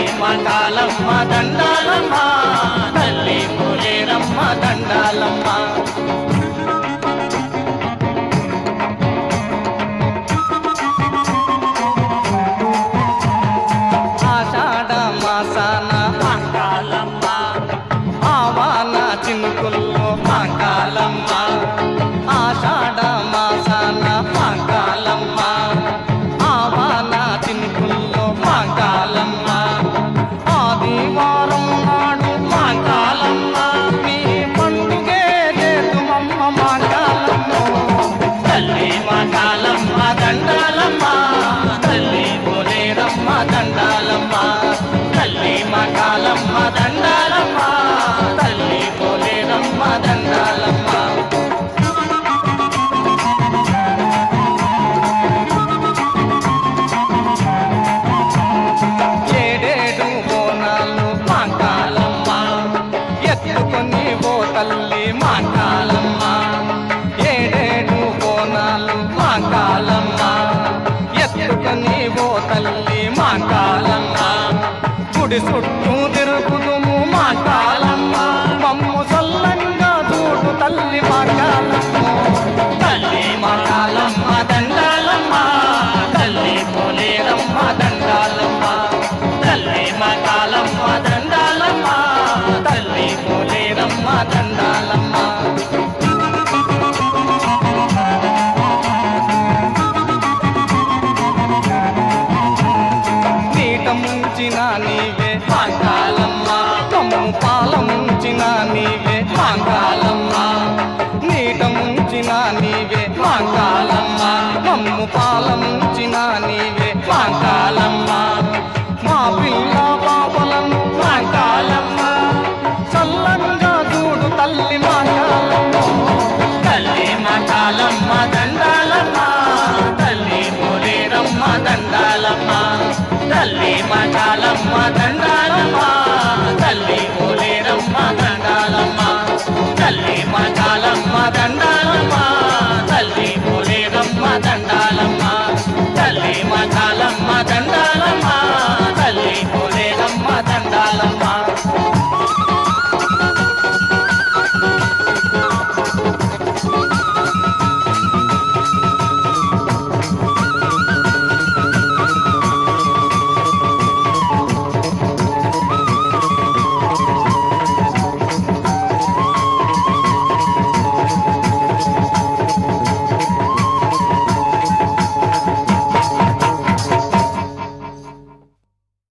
మంగాలమ్మ దండాలమ్మ తల్లి పోలేరమ్మ దండాలమ్మ ఆషాఢ మాసాన మంగాలమ్మ ఆవాన చినుకుల్లో మంగాలమ్మ ఆషాఢ మాసాన మంగాలమ్మ ఆవాన చినుకుల్లో మంగాలమ్మ ఆదివారం నాడు మంగాలమ్మ మీ పండుగే చేతుమమ్మ మంగాలమ్మ తల్లి మంగాలమ్మ దండాలమ్మ తల్లి పోలేరమ్మ దండాలమ్మ తల్లి మంగాలమ్మ దండాలమ్మ తల్లి పోలేరమ్మ దండాలమ్మ ఏడేడు బోనాలు మాంకాలమ్మ ఎత్తుకొని ఓ తల్లి మాంకాలమ్మ ఏడేడు బోనాలు మాంకాలమ్మ ఎత్తుకొని ఓ తల్లి మాంకాలమ్మ గుడి చుట్టూ తిరుగుదుము మాంకాలమ్మ మమ్ము సొల్లంగా చూడు తల్లి మాంకాలమ్మ తల్లి మాంకాలమ్మ దండాలమ్మ తల్లి పోలేరమ్మ దండాలమ్మ తల్లి మాంకాలమ్మ దండాలమ్మ తల్లి పోలేరమ్మ దండాలమ్మ